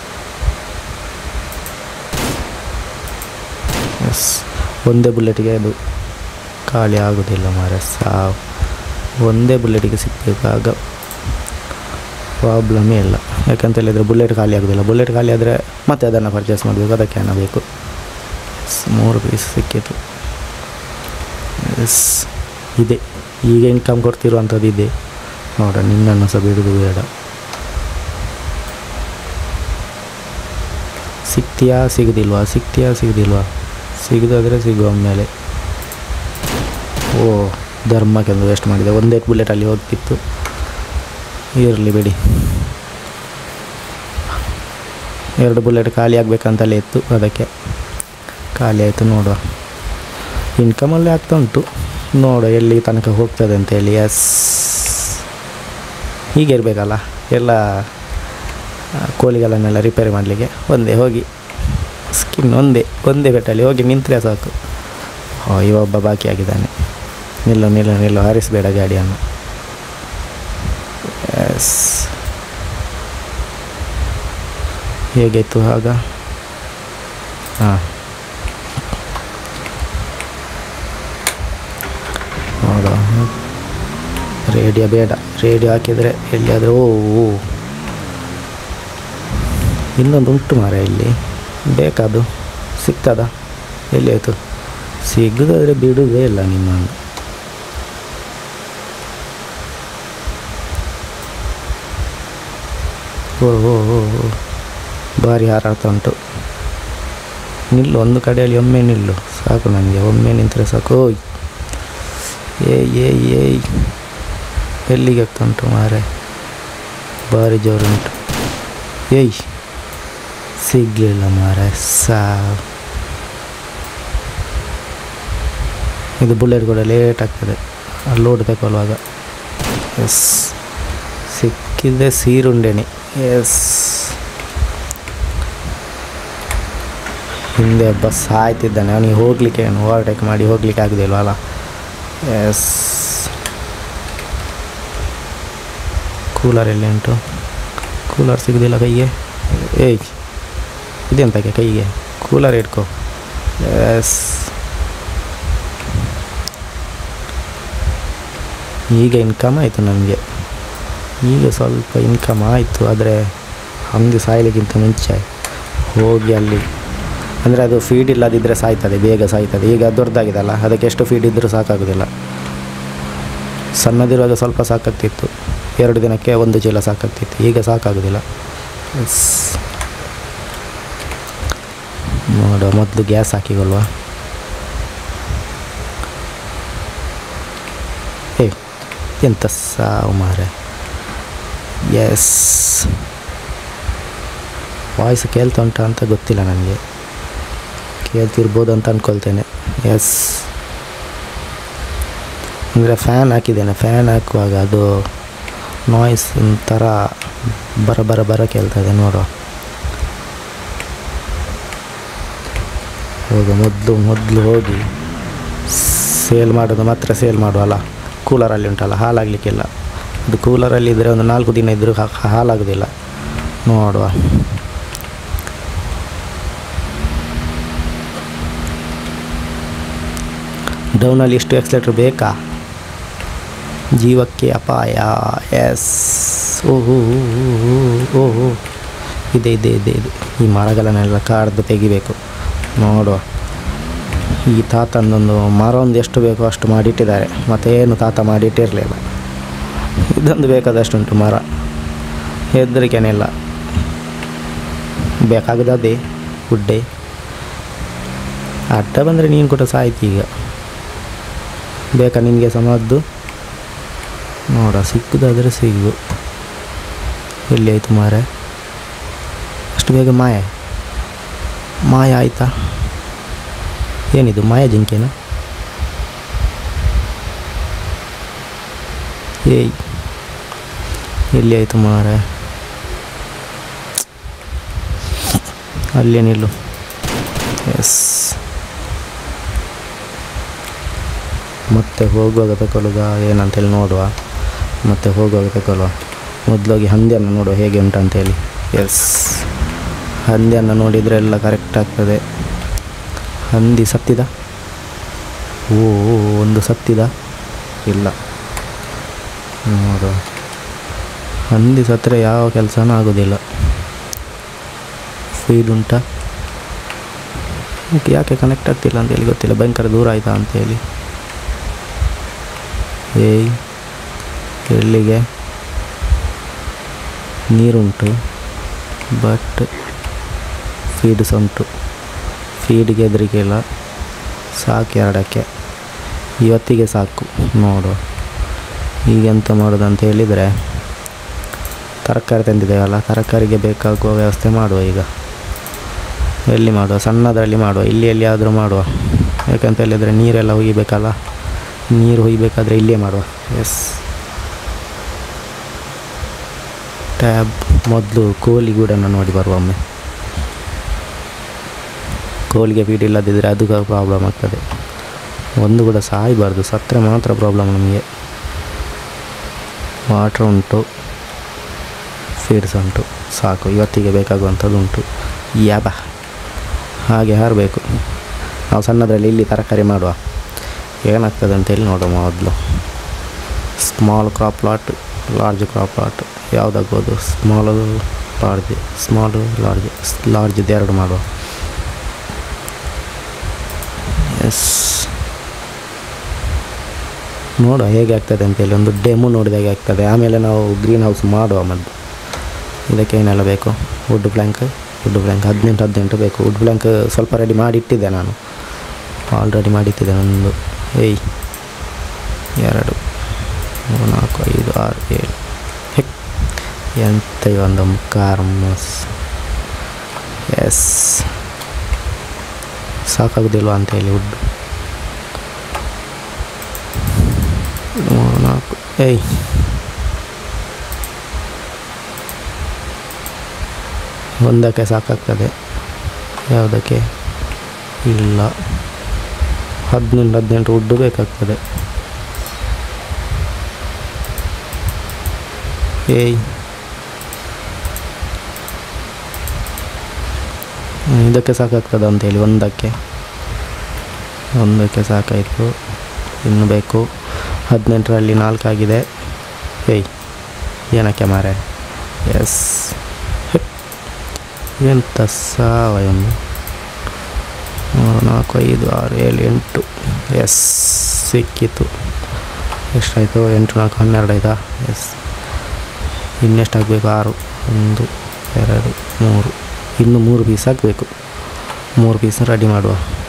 S1: ಎಸ್ ಒಂದೇ ಬುಲೆಟ್ಗೆ ಅದು ಖಾಲಿ ಆಗೋದಿಲ್ಲ ಮಾರೆ ಸಾವು ಒಂದೇ ಬುಲೆಟಿಗೆ ಸಿಕ್ಕಬೇಕು ಆಗ ಪ್ರಾಬ್ಲಮೇ ಇಲ್ಲ ಯಾಕಂತ ಹೇಳಿದರೆ ಬುಲೆಟ್ ಖಾಲಿ ಆಗೋದಿಲ್ಲ ಬುಲೆಟ್ ಖಾಲಿ ಆದರೆ ಮತ್ತೆ ಅದನ್ನು ಪರ್ಚೇಸ್ ಮಾಡಬೇಕು ಅದಕ್ಕೆ ಹಣ ಬೇಕು ಎಸ್ ಮೂರು ಪೀಸ್ ಸಿಕ್ಕಿತು ಎಸ್ ಇದೆ ಈಗ ಇನ್ಕಮ್ ಕೊಡ್ತಿರುವಂಥದ್ದು ಇದೆ ನೋಡ ನಿನ್ನನ್ನು ಸಹ ಬಿಡುವುದು ಬೇಡ ಸಿಗ್ತೀಯಾ ಸಿಗೋದಿಲ್ವಾ ಸಿಗ್ತೀಯಾ ಸಿಗೋದಿಲ್ವಾ ಸಿಗದಾದರೆ ಸಿಗುವ ಮೇಲೆ ಓ ಧರ್ಮಕ್ಕೆ ಒಂದು ವೇಸ್ಟ್ ಮಾಡಿದೆ ಒಂದೇ ಬುಲೆಟ್ ಅಲ್ಲಿ ಹೋಗ್ತಿತ್ತು ಇರಲಿ ಬಿಡಿ ಎರಡು ಬುಲೆಟ್ ಖಾಲಿ ಆಗಬೇಕಂತಲೇ ಇತ್ತು ಅದಕ್ಕೆ ಖಾಲಿ ಆಯಿತು ನೋಡುವ ಇನ್ಕಮಲ್ಲೇ ಆಗ್ತಾ ಉಂಟು ನೋಡು ಎಲ್ಲಿ ತನಕ ಹೋಗ್ತದೆ ಅಂತೇಳಿ ಎಸ್ ಹೀಗೆ ಇರಬೇಕಲ್ಲ ಎಲ್ಲ ಆ, ಕೋಳಿಗಳನ್ನೆಲ್ಲ ರಿಪೇರಿ ಮಾಡಲಿಕ್ಕೆ ಒಂದೇ ಹೋಗಿ ಸ್ಕಿನ್ ಒಂದೇ ಒಂದೇ ಬೆಟ್ಟಲ್ಲಿ ಹೋಗಿ ನಿಂತರೆ ಸಾಕು ಓ ಇವ ಒಬ್ಬ ಬಾಕಿ ಆಗಿದ್ದಾನೆ ನಿಲ್ಲು ನಿಲ್ಲು ನಿಲ್ಲು ಹಾರಿಸಬೇಡ ಗಾಡಿಯನ್ನು ಎಸ್ ಹೇಗಿತ್ತು ಆಗ ಹಾಂ ನೋಡುವ ರೇಡಿಯೋ ಬೇಡ ರೇಡಿಯೋ ಹಾಕಿದರೆ ಎಲ್ಲಿಯಾದರೂ ಓ ಓ. ಇನ್ನೊಂದು ಉಂಟು ಮಾರ ಇಲ್ಲಿ ಬೇಕಾದು ಸಿಗ್ತದ ಎಲ್ಲಿ ಆಯಿತು ಸಿಗದಾದರೆ ಬಿಡುವುದೇ ಇಲ್ಲ ನಿಮ್ಮನ್ನು ಓ ಓ ಓ ಓ. ಭಾರಿ ಹಾರಾಡ್ತಾ ಉಂಟು ನಿಲ್ಲು ಒಂದು ಕಡೆಯಲ್ಲಿ ಒಮ್ಮೆ ನಿಲ್ಲು ಸಾಕು ನನಗೆ ಒಮ್ಮೆ ನಿಂತರೆ ಸಾಕು ಓಯ್ ಏಯ್ ಏಯ್ ಏಯ್ ಎಲ್ಲಿಗೆ ಆಗ್ತಾ ಉಂಟು ಮಾರೆ ಭಾರಿ ಜೋರುಂಟು ಏಯ್ ಸಿಗಲಿಲ್ಲ ಮಾರೆ ಸಾ ಇದು ಬುಲೆಟ್ ಕೂಡ ಲೇಟ್ ಆಗ್ತದೆ ಲೋಡ್ ತಗೊಳ್ಳುವಾಗ ಎಸ್ ಸಿಕ್ಕಿದೆ ಸೀರುಂಡೆನಿ ಎಸ್ ಹಿಂದೆ ಬಸ್ ಸಾಯ್ತಿದ್ದಾನೆ ಅವನಿಗೆ ಹೋಗ್ಲಿಕ್ಕೆ ಏನು ಓವರ್ಟೇಕ್ ಮಾಡಿ ಹೋಗ್ಲಿಕ್ಕೆ ಆಗುದಿಲ್ವಲ್ಲ ಎಸ್ ಕೂಲರ್ ಎಲ್ಲಿ ಉಂಟು ಕೂಲರ್ ಸಿಗೋದಿಲ್ಲ ಕೈಗೆ ಏಯ್ ಇದೆಂತಕ್ಕೆ ಕೈಗೆ ಕೂಲರ್ ಇಟ್ಕೋ ಎಸ್ ಈಗ ಇನ್ಕಮ್ ಆಯಿತು ನನಗೆ ಈಗ ಸ್ವಲ್ಪ ಇನ್ಕಮ್ ಆಯಿತು ಆದರೆ ಹಂಗೆ ಸಾಯಲಿಕ್ಕಿಂತ ಮುಂಚೆ ಹೋಗಿ ಅಲ್ಲಿ ಅಂದರೆ ಅದು ಫೀಡ್ ಇಲ್ಲದಿದ್ದರೆ ಸಾಯ್ತದೆ ಬೇಗ ಸಾಯ್ತದೆ ಈಗ ದೊಡ್ಡದಾಗಿದೆಲ್ಲ ಅದಕ್ಕೆ ಎಷ್ಟು ಫೀಡ್ ಇದ್ದರೂ ಸಾಕಾಗೋದಿಲ್ಲ ಸಣ್ಣದಿರುವಾಗ ಸ್ವಲ್ಪ ಸಾಕಾಗ್ತಿತ್ತು ಎರಡು ದಿನಕ್ಕೆ ಒಂದು ಚೀಲ ಸಾಕಾಗ್ತಿತ್ತು ಈಗ ಸಾಕಾಗೋದಿಲ್ಲ ಎಸ್ ನೋಡುವ ಮೊದಲು ಗ್ಯಾಸ್ ಹಾಕಿಗೊಲ್ವಾ ಏ ಎಂತ ಸಾವು ಮಾರೆ ಎಸ್ ವಾಯ್ಸ್ ಕೇಳ್ತಾ ಉಂಟಾ ಅಂತ ಗೊತ್ತಿಲ್ಲ ನನಗೆ ಕೇಳ್ತಿರ್ಬೋದು ಅಂತ ಅಂದ್ಕೊಳ್ತೇನೆ ಎಸ್ ಅಂದರೆ ಫ್ಯಾನ್ ಹಾಕಿದ್ದೇನೆ ಫ್ಯಾನ್ ಹಾಕುವಾಗ ಅದು ನಾಯ್ಸ್ ಒಂಥರ ಬರ ಬರ ಬರ ಕೇಳ್ತದೆ ನೋಡುವ ಹೋಗ ಮೊದಲು ಮೊದಲು ಹೋಗಿ ಸೇಲ್ ಮಾಡೋದು ಮಾತ್ರ ಸೇಲ್ ಮಾಡುವಲ್ಲ ಕೂಲರಲ್ಲಿ ಉಂಟಲ್ಲ ಹಾಲಾಗಲಿಕ್ಕಿಲ್ಲ ಅದು ಕೂಲರಲ್ಲಿ ಇದ್ದರೆ ಒಂದು ನಾಲ್ಕು ದಿನ ಇದ್ದರೂ ಹಾಲಾಗೋದಿಲ್ಲ ನೋಡುವ ಡೌನಲ್ಲಿ ಎಷ್ಟು ಎಕ್ಸ್ಲೇಟ್ರ್ ಬೇಕಾ ಜೀವಕ್ಕೆ ಅಪಾಯ ಎಸ್ ಓಹೋ ಓಹೋ ಇದೆ ಇದೆ ಇದೆ ಇದೆ ಈ ಮರಗಳನ್ನೆಲ್ಲ ಕಾಡ್ದು ತೆಗಿಬೇಕು ನೋಡುವ ಈ ತಾತಂದೊಂದು ಮರ ಒಂದು ಎಷ್ಟು ಬೇಕೋ ಅಷ್ಟು ಮಾಡಿಟ್ಟಿದ್ದಾರೆ ಮತ್ತೇನು ತಾತ ಮಾಡಿಟ್ಟಿರಲಿಲ್ಲ ಇದೊಂದು ಬೇಕಾದಷ್ಟುಂಟು ಮರ ಹೆದರಿಕೆನಿಲ್ಲ ಬೇಕಾಗದೇ ಗುಡ್ಡೆ ಅಡ್ಡ ಬಂದರೆ ನೀನು ಕೂಡ ಸಾಯ್ತು ಈಗ ಬೇಕಾ ನಿನಗೆ ಸಮದ್ದು ನೋಡ ಸಿಕ್ಕುದಾದರೆ ಸಿಗು ಎಲ್ಲಿ ಆಯಿತು ಮಾರೆ ಅಷ್ಟು ಬೇಗ ಮಾಯ ಮಾಯ ಆಯಿತಾ ಏನಿದು ಮಾಯ ಜಿಂಕೆನ ಏಯ್ ಎಲ್ಲಿ ಆಯಿತು ಮಾರೆ ಅಲ್ಲೇನಿಲ್ಲು ಎಸ್ ಮತ್ತೆ ಹೋಗುವಾಗ ತಗೊಳ್ಳುವ ಏನಂತೇಳಿ ನೋಡುವ ಮತ್ತೆ ಹೋಗುವಾಗ ತಗೊಳ್ಳುವ ಮೊದಲಾಗಿ ಹಂದಿಯನ್ನು ನೋಡುವ ಹೇಗೆ ಉಂಟಂತೇಳಿ ಎಸ್ ಹಂದಿಯನ್ನು ನೋಡಿದರೆ ಎಲ್ಲ ಕರೆಕ್ಟ್ ಆಗ್ತದೆ ಹಂದಿ ಸತ್ತಿದ ಓ ಒಂದು ಸತ್ತಿದ ಇಲ್ಲ ನೋಡುವ ಹಂದಿ ಸತ್ತರೆ ಯಾವ ಕೆಲಸನೂ ಆಗೋದಿಲ್ಲ ಫೀಡ್ ಉಂಟಾ ಓಕೆ ಯಾಕೆ ಕನೆಕ್ಟ್ ಆಗ್ತಿಲ್ಲ ಅಂತೇಳಿ ಗೊತ್ತಿಲ್ಲ ಭಯಂಕರ ದೂರ ಆಯಿತಾ ಅಂತೇಳಿ ಏಯ್ ಎಲ್ಲಿಗೆ ನೀರುಂಟು ಬಟ್ ಫೀಡ್ ಸಹ ಉಂಟು ಫೀಡ್ಗೆ ಹೆದರಿಕೆ ಇಲ್ಲ ಸಾಕು ಎರಡಕ್ಕೆ ಇವತ್ತಿಗೆ ಸಾಕು ನೋಡು ಈಗೆಂತ ಮಾಡೋದು ಅಂತ ಹೇಳಿದರೆ ತರಕಾರಿ ತಂದಿದ್ದೇವಲ್ಲ ತರಕಾರಿಗೆ ಬೇಕಾಗುವ ವ್ಯವಸ್ಥೆ ಮಾಡುವ ಈಗ ಎಲ್ಲಿ ಮಾಡುವ ಸಣ್ಣದರಲ್ಲಿ ಮಾಡುವ ಇಲ್ಲಿ ಎಲ್ಲಿಯಾದರೂ ಮಾಡುವ ಯಾಕಂತ ಹೇಳಿದರೆ ನೀರೆಲ್ಲ ಹುಯ್ಬೇಕಲ್ಲ ನೀರು ಹುಯ್ಬೇಕಾದ್ರೆ ಇಲ್ಲೇ ಮಾಡುವ ಎಸ್ ಟ್ಯಾಬ್ ಮೊದಲು ಕೋಳಿ ಗೂಡನ್ನು ನೋಡಿ ಬರುವ ಒಮ್ಮೆ ಕೋಳಿಗೆ ಫೀಡ್ ಇಲ್ಲದಿದ್ದರೆ ಅದು ಪ್ರಾಬ್ಲಮ್ ಆಗ್ತದೆ ಒಂದು ಕೂಡ ಸಾಯಬಾರ್ದು ಸತ್ತರೆ ಮಾತ್ರ ಪ್ರಾಬ್ಲಮ್ ನಮಗೆ ವಾಟ್ರ್ ಉಂಟು ಫೀಡ್ಸ್ ಉಂಟು ಸಾಕು ಇವತ್ತಿಗೆ ಬೇಕಾಗುವಂಥದ್ದು ಉಂಟು ಯಾಬ ಹಾಗೆ ಹಾರಬೇಕು ನಾವು ಸಣ್ಣದರಲ್ಲಿ ಇಲ್ಲಿ ತರಕಾರಿ ಮಾಡುವ ಏನಾಗ್ತದೆ ಅಂತೇಳಿ ನೋಡುವ ಮೊದಲು small crop plot large crop plot ಯಾವುದಾಗ್ಬೋದು ಸ್ಮಾಲು ಲಾರ್ಜ್ ಸ್ಮಾಲು ಲಾರ್ಜ್ ಲಾರ್ಜ್ದು ಎರಡು ಮಾಡುವ ಎಸ್ ನೋಡುವ ಹೇಗೆ ಆಗ್ತದೆ ಅಂತೇಳಿ ಒಂದು ಡೆಮೋ ನೋಡಿದಾಗೆ ಆಗ್ತದೆ ಆಮೇಲೆ ನಾವು ಗ್ರೀನ್ ಹೌಸ್ ಮಾಡುವ ಮತ್ತು ಇದಕ್ಕೆ ಏನೆಲ್ಲ ಬೇಕು ವುಡ್ ಪ್ಲ್ಯಾಂಕ್ ವುಡ್ ಪ್ಲ್ಯಾಂಕ್ ಹದಿನೆಂಟು ಹದಿನೆಂಟು ಬೇಕು ವುಡ್ ಪ್ಲ್ಯಾಂಕ್ ಸ್ವಲ್ಪ ರೆಡಿ ಮಾಡಿ ಇಟ್ಟಿದ್ದೆ ನಾನು ಆಲ್ರೆಡಿ ಮಾಡಿಟ್ಟಿದ್ದೆ ಒಂದು ಏಯ್ ಎರಡು ಮೂರು ನಾಲ್ಕು ಐದು ಆರು ಏಳು ಹೆಕ್ ಎಂತ ಒಂದು ಕಾರ್ಮಸ್ ಎಸ್ ಸಾಕಾಗೋದಿಲ್ವ ಅಂತೇಳಿ ವುಡ್ ಮೂರು ನಾಲ್ಕು ಏಯ್ ಒಂದಕ್ಕೆ ಸಾಕಾಗ್ತದೆ ಯಾವುದಕ್ಕೆ ಇಲ್ಲ ಹದಿನೆಂಟು ಹದಿನೆಂಟು ಉಡ್ಡು ಬೇಕಾಗ್ತದೆ ಏಯ್ ಇದಕ್ಕೆ ಸಾಕಾಗ್ತದೆ ಅಂತೇಳಿ ಒಂದಕ್ಕೆ ಒಂದಕ್ಕೆ ಸಾಕಾಯಿತು ಇನ್ನು ಬೇಕು ಹದಿನೆಂಟರಲ್ಲಿ ನಾಲ್ಕಾಗಿದೆ ಏಯ್ ಏನಕ್ಕೆ ಮಾರೆ ಎಸ್ ಎಂಥ ಸಾವಯವ ಮೂರು ನಾಲ್ಕು ಐದು ಆರು ಏಳು ಎಂಟು ಎಸ್ ಸಿಕ್ಕಿತು ಎಷ್ಟಾಯಿತು ಎಂಟು ನಾಲ್ಕು ಹನ್ನೆರಡು ಆಯಿತಾ ಎಸ್ ಇನ್ನೆಷ್ಟು ಆಗಬೇಕು ಆರು ಒಂದು ಎರಡು ಮೂರು ಇನ್ನು ಮೂರು ಪೀಸ್ ಹಾಕಬೇಕು ಮೂರು ಪೀಸ್ ರೆಡಿ ಮಾಡುವ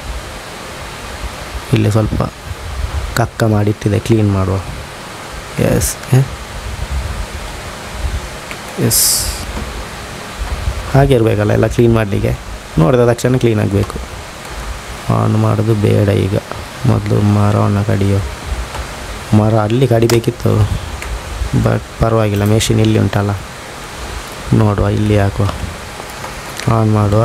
S1: ಇಲ್ಲಿ ಸ್ವಲ್ಪ ಕಕ್ಕ ಮಾಡಿಟ್ಟಿದೆ ಕ್ಲೀನ್ ಮಾಡುವ ಎಸ್ ಎಸ್ ಹಾಗೆ ಇರಬೇಕಲ್ಲ ಎಲ್ಲ ಕ್ಲೀನ್ ಮಾಡಲಿಕ್ಕೆ ನೋಡಿದ ತಕ್ಷಣ ಕ್ಲೀನ್ ಆಗಬೇಕು ಆನ್ ಮಾಡೋದು ಬೇಡ ಈಗ ಮೊದಲು ಮರವನ್ನು ಕಡಿಯೋ ಮರ ಅಲ್ಲಿ ಕಡಿಬೇಕಿತ್ತು ಬಟ್ ಪರವಾಗಿಲ್ಲ ಮೆಷಿನ್ ಇಲ್ಲಿ ಉಂಟಲ್ಲ ನೋಡುವ ಇಲ್ಲಿ ಹಾಕುವ ಆನ್ ಮಾಡುವ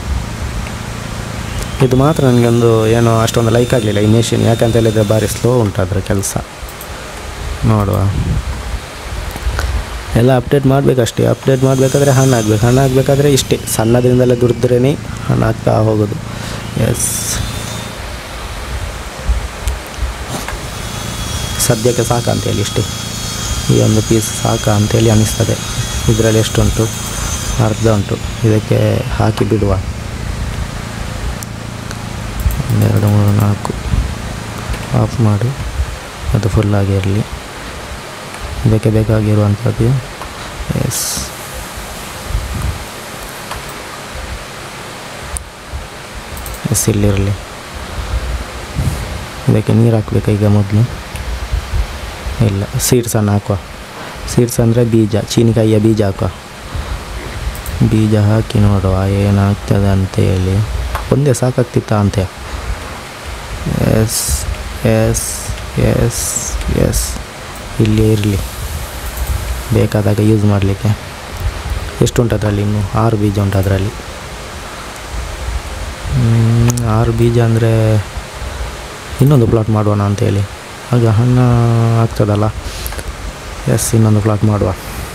S1: ಇದು ಮಾತ್ರ ನನಗೊಂದು ಏನೋ ಅಷ್ಟೊಂದು ಲೈಕ್ ಆಗಲಿಲ್ಲ ಈ ಮೆಷಿನ್ ಯಾಕಂತ ಹೇಳಿದರೆ ಭಾರಿ ಸ್ಲೋ ಉಂಟು ಅದರ ಕೆಲಸ ನೋಡುವ ಎಲ್ಲ ಅಪ್ಡೇಟ್ ಮಾಡಬೇಕಷ್ಟೇ ಅಪ್ಡೇಟ್ ಮಾಡಬೇಕಾದ್ರೆ ಹಣ ಆಗಬೇಕು ಹಣ ಆಗಬೇಕಾದ್ರೆ ಇಷ್ಟೇ ಸಣ್ಣದ್ರಿಂದಲೇ ದುಡಿದ್ರೇ ಹಣ ಆಗ್ತಾ ಹೋಗೋದು ಎಸ್ ಸದ್ಯಕ್ಕೆ ಸಾಕ ಅಂತೇಳಿ ಇಷ್ಟೇ ಈ ಒಂದು ಪೀಸ್ ಸಾಕ ಅಂತೇಳಿ ಅನ್ನಿಸ್ತದೆ ಇದರಲ್ಲಿ ಎಷ್ಟುಂಟು ಅರ್ಧ ಉಂಟು ಇದಕ್ಕೆ ಹಾಕಿ ಬಿಡುವ ಒಂದೆರಡು ಮೂರು ನಾಲ್ಕು ಆಫ್ ಮಾಡಿ ಅದು ಫುಲ್ಲಾಗಿ ಇರಲಿ ಇದಕ್ಕೆ ಬೇಕಾಗಿರುವಂಥದ್ದು ಎಸ್ ಎಸ್ ಇಲ್ಲಿರಲಿ ಇದಕ್ಕೆ ನೀರು ಹಾಕ್ಬೇಕಾ ಈಗ ಮೊದಲು ಇಲ್ಲ ಸೀಡ್ಸನ್ನು ಹಾಕುವ ಸೀಡ್ಸ್ ಅಂದರೆ ಬೀಜ ಚೀನಿಕಾಯಿಯ ಬೀಜ ಹಾಕುವ ಬೀಜ ಹಾಕಿ ನೋಡುವ ಏನಾಗ್ತದೆ ಅಂತೇಳಿ ಒಂದೇ ಸಾಕಾಗ್ತಿತ್ತ ಅಂತೆ ಎಸ್ ಎಸ್ ಎಸ್ ಎಸ್ ಇಲ್ಲಿ ಇರಲಿ ಬೇಕಾದಾಗ ಯೂಸ್ ಮಾಡಲಿಕ್ಕೆ ಎಷ್ಟುಂಟು ಅದರಲ್ಲಿ ಇನ್ನು ಆರು ಬೀಜ ಉಂಟು ಅದರಲ್ಲಿ ಆರು ಬೀಜ ಅಂದರೆ ಇನ್ನೊಂದು ಪ್ಲಾಟ್ ಮಾಡೋಣ ಅಂತೇಳಿ ಆಗ ಹಣ್ಣು ಆಗ್ತದಲ್ಲ ಎಸ್ ಇನ್ನೊಂದು ಪ್ಲಾಟ್ ಮಾಡುವ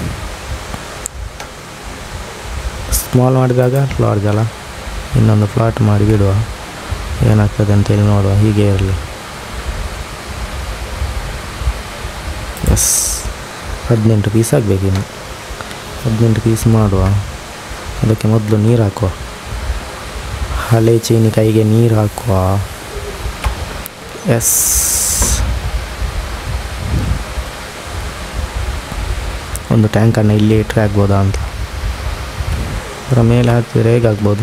S1: ಸ್ಮಾಲ್ ಮಾಡಿದಾಗ ಲಾರ್ಜ್ ಅಲ್ಲ ಇನ್ನೊಂದು ಪ್ಲಾಟ್ ಮಾಡಿ ಬಿಡುವ ಏನಾಗ್ತದೆ ಅಂತೇಳಿ ನೋಡುವ ಹೀಗೆ ಇರಲಿ ಎಸ್ ಹದಿನೆಂಟು ಪೀಸ್ ಆಗಬೇಕಿನ್ನು ಹದಿನೆಂಟು ಪೀಸ್ ಮಾಡುವ ಅದಕ್ಕೆ ಮೊದಲು ನೀರು ಹಾಕುವ ಹಳೆ ಚೀನಿಕಾಯಿಗೆ ನೀರು ಹಾಕುವ ಎಸ್ ಒಂದು ಟ್ಯಾಂಕನ್ನು ಇಲ್ಲಿ ಇಟ್ಟರೆ ಆಗ್ಬೋದಾ ಅಂತ ಅದರ ಮೇಲೆ ಹಾಕಿದರೆ ಹೇಗಾಗ್ಬೋದು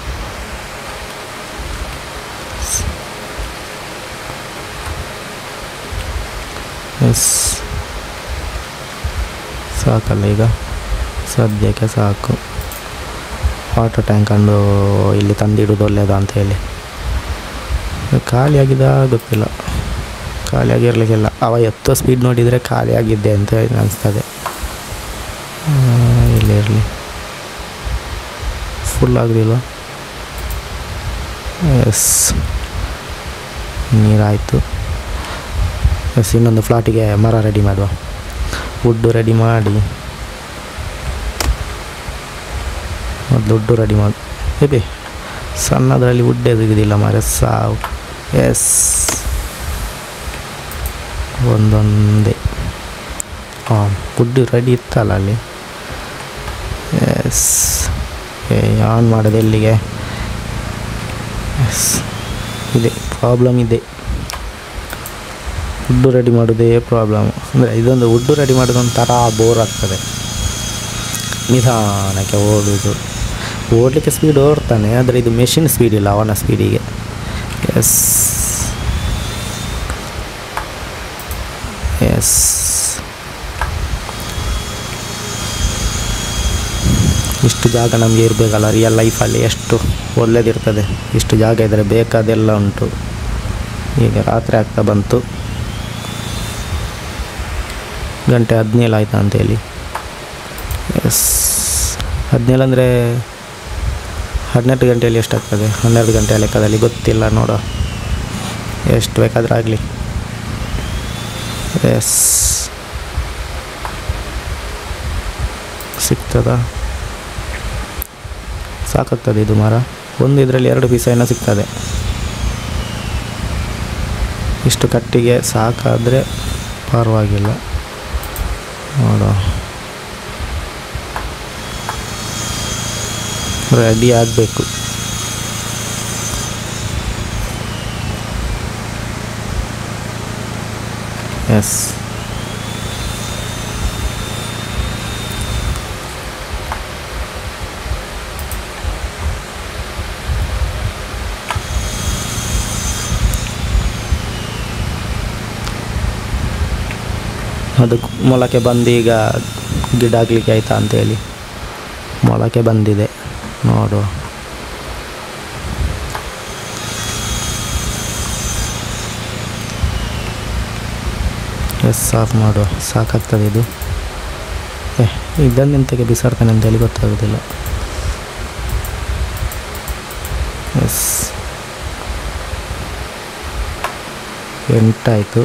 S1: ಎಸ್ ಸಾಕಲ್ಲ ಈಗ ಸದ್ಯಕ್ಕೆ ಸಾಕು ವಾಟರ್ ಟ್ಯಾಂಕ್ ಅಂದು ಇಲ್ಲಿ ತಂದಿಡೋದು ಒಳ್ಳೆಯದು ಅಂತ ಹೇಳಿ ಖಾಲಿಯಾಗಿದ ಗೊತ್ತಿಲ್ಲ ಖಾಲಿಯಾಗಿರ್ಲಿಕ್ಕಿಲ್ಲ ಅವ ಎತ್ತೋ ಸ್ಪೀಡ್ ನೋಡಿದರೆ ಖಾಲಿಯಾಗಿದ್ದೆ ಅಂತ ಹೇಳಿ ಅನಿಸ್ತದೆ ಇಲ್ಲಿ ಇರಲಿ ಫುಲ್ ಆಗಲಿಲ್ಲ ಎಸ್ ನೀರಾಯಿತು ಎಸ್ ಇನ್ನೊಂದು ಫ್ಲಾಟಿಗೆ ಮರ ರೆಡಿ ಮಾಡುವ ವುಡ್ಡು ರೆಡಿ ಮಾಡಿ ಮೊದಲು ವುಡ್ಡು ರೆಡಿ ಮಾಡಿ ಏಬಿ ಸಣ್ಣದರಲ್ಲಿ ವುಡ್ಡೇ ಸಿಗೋದಿಲ್ಲ ಮರ ಸಾವು ಎಸ್ ಒಂದೊಂದೇ ಹಾಂ ವುಡ್ಡು ರೆಡಿ ಇತ್ತಲ್ಲ ಅಲ್ಲಿ ಎಸ್ ಆನ್ ಮಾಡೋದು ಎಲ್ಲಿಗೆ ಎಸ್ ಇದೆ ಪ್ರಾಬ್ಲಮ್ ಇದೆ ವುಡ್ಡು ರೆಡಿ ಮಾಡೋದೇ ಪ್ರಾಬ್ಲಮ್ ಅಂದರೆ ಇದೊಂದು ವುಡ್ಡು ರೆಡಿ ಮಾಡೋದು ಒಂಥರ ಬೋರ್ ಆಗ್ತದೆ ನಿಧಾನಕ್ಕೆ ಓಡೋದು ಓಡಲಿಕ್ಕೆ ಸ್ಪೀಡ್ ಓಡ್ತಾನೆ ಆದರೆ ಇದು ಮೆಷಿನ್ ಸ್ಪೀಡ್ ಇಲ್ಲ ಅವನ ಸ್ಪೀಡಿಗೆ ಎಸ್ ಎಸ್ ಇಷ್ಟು ಜಾಗ ನಮಗೆ ಇರಬೇಕಲ್ಲ ರಿಯಲ್ ಲೈಫಲ್ಲಿ ಎಷ್ಟು ಒಳ್ಳೆದಿರ್ತದೆ ಇಷ್ಟು ಜಾಗ ಇದ್ದರೆ ಬೇಕಾದೆಲ್ಲ ಉಂಟು ಈಗ ರಾತ್ರಿ ಆಗ್ತಾ ಬಂತು ಗಂಟೆ ಹದಿನೇಳು ಆಯ್ತಾ ಅಂತೇಳಿ ಎಸ್ ಹದಿನೇಳು ಅಂದರೆ ಹದಿನೆಂಟು ಗಂಟೆಯಲ್ಲಿ ಎಷ್ಟಾಗ್ತದೆ ಹನ್ನೆರಡು ಗಂಟೆ ಲೆಕ್ಕದಲ್ಲಿ ಗೊತ್ತಿಲ್ಲ ನೋಡೋ ಎಷ್ಟು ಬೇಕಾದರೂ ಆಗಲಿ ಎಸ್ ಸಿಗ್ತದಾ ಸಾಕಾಗ್ತದೆ ಇದು ಮರ ಒಂದು ಇದರಲ್ಲಿ ಎರಡು ಪೀಸ ಏನೋ ಸಿಗ್ತದೆ ಇಷ್ಟು ಕಟ್ಟಿಗೆ ಸಾಕಾದರೆ ಪರವಾಗಿಲ್ಲ ನೋಡುವ ರೆಡಿ ಆಗಬೇಕು ಎಸ್ ಅದು ಮೊಳಕೆ ಬಂದು ಈಗ ಗಿಡ ಆಗಲಿಕ್ಕೆ ಆಯ್ತಾ ಅಂತೇಳಿ ಮೊಳಕೆ ಬಂದಿದೆ ನೋಡು ಎಸ್ ಆಫ್ ಮಾಡು ಸಾಕಾಗ್ತದೆ ಇದು ಏ ಇದನ್ನೆಂತಕ್ಕೆ ಬಿಸಾಡ್ತಾನೆ ಅಂತೇಳಿ ಗೊತ್ತಾಗೋದಿಲ್ಲ ಎಸ್ ಎಂಟಾಯಿತು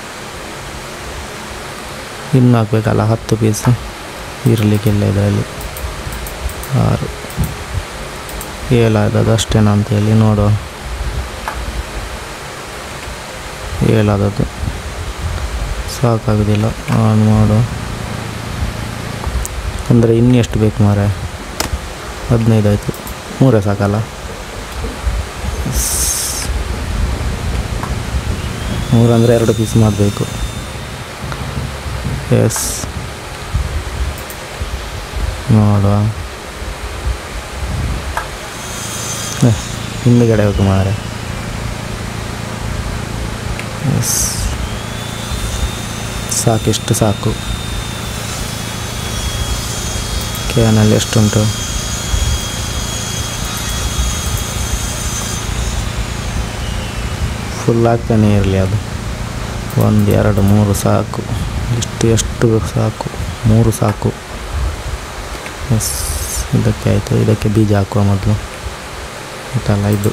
S1: ಇನ್ನು ಹಾಕ್ಬೇಕಲ್ಲ ಹತ್ತು ಪೀಸು ಇರಲಿಕ್ಕಿಲ್ಲ ಇದರಲ್ಲಿ ಆರು ಏಳಾದದ್ದು ಅಷ್ಟೇನಾ ಅಂತೇಳಿ ನೋಡುವ ಏಳಾದದ್ದು ಸಾಕಾಗೋದಿಲ್ಲ ಆನ್ ಮಾಡು ಅಂದರೆ ಇನ್ನೂ ಎಷ್ಟು ಬೇಕು ಮಾರೆ ಹದಿನೈದು ಆಯಿತು ಮೂರೇ ಸಾಕಲ್ಲ ಮೂರಂದರೆ ಎರಡು ಪೀಸ್ ಮಾಡಬೇಕು ಎಸ್ ನೋಡುವ ಏ, ಹಿಂದುಗಡೆ ಹೋಗು ಮಾರೆ ಎಸ್ ಸಾಕಿಷ್ಟು ಸಾಕು ಕ್ಯಾನಲ್ಲಿ ಎಷ್ಟುಂಟು ಫುಲ್ ಆಗ್ತಾನೆ ಇರಲಿ ಅದು ಒಂದು ಎರಡು ಮೂರು ಸಾಕು ಇಷ್ಟು ಎಷ್ಟು ಸಾಕು ಮೂರು ಸಾಕು ಎಸ್ ಇದಕ್ಕೆ ಆಯಿತು ಇದಕ್ಕೆ ಬೀಜ ಹಾಕುವ ಮೊದಲು ಆಯ್ತಲ್ಲ ಇದು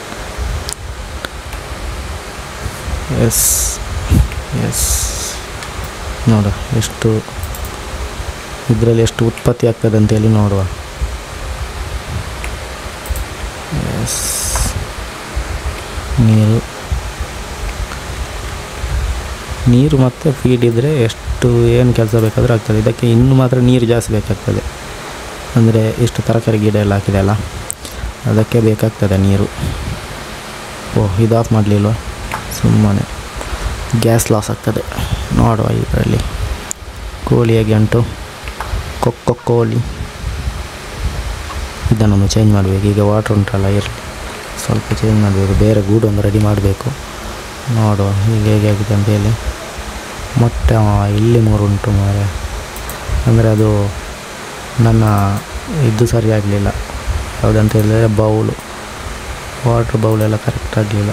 S1: ಎಸ್ ಎಸ್ ನೋಡು ಎಷ್ಟು ಇದರಲ್ಲಿ ಎಷ್ಟು ಉತ್ಪತ್ತಿ ಆಗ್ತದೆ ಅಂತೇಳಿ ನೋಡುವ ಎಸ್ ನೀರು ನೀರು ಮತ್ತು ಫೀಡ್ ಇದ್ದರೆ ಎಷ್ಟು ಏನು ಕೆಲಸ ಬೇಕಾದರೂ ಆಗ್ತದೆ ಇದಕ್ಕೆ ಇನ್ನು ಮಾತ್ರ ನೀರು ಜಾಸ್ತಿ ಬೇಕಾಗ್ತದೆ ಅಂದರೆ ಇಷ್ಟು ತರಕಾರಿ ಗಿಡ ಎಲ್ಲ ಹಾಕಿದೆ ಅಲ್ಲ ಅದಕ್ಕೆ ಬೇಕಾಗ್ತದೆ ನೀರು ಓಹ್ ಇದು ಆಫ್ ಮಾಡಲಿಲ್ವ ಸುಮ್ಮನೆ ಗ್ಯಾಸ್ ಲಾಸ್ ಆಗ್ತದೆ ನೋಡುವ ಇದರಲ್ಲಿ ಕೋಳಿ ಹೇಗೆ ಉಂಟು ಕೊಕ್ಕೊ ಕೋಳಿ ಇದನ್ನೊಂದು ಚೇಂಜ್ ಮಾಡಬೇಕು ಈಗ ವಾಟ್ರ್ ಉಂಟಲ್ಲ ಇರಲಿ ಸ್ವಲ್ಪ ಚೇಂಜ್ ಮಾಡಬೇಕು ಬೇರೆ ಗೂಡೊಂದು ರೆಡಿ ಮಾಡಬೇಕು ನೋಡುವ ಈಗ ಹೇಗೆ ಆಗಿದೆ ಅಂತೇಳಿ ಮೊಟ್ಟೆ ಆ, ಇಲ್ಲಿ ಮೂರು ಉಂಟು ಮಾರೆ ಅಂದರೆ ಅದು ನನ್ನ ಇದು ಸರಿ ಆಗಲಿಲ್ಲ ಯಾವುದು ಅಂತ ಹೇಳಿದರೆ ಬೌಲು ವಾಟ್ರ್ ಬೌಲೆಲ್ಲ ಕರೆಕ್ಟ್ ಆಗಲಿಲ್ಲ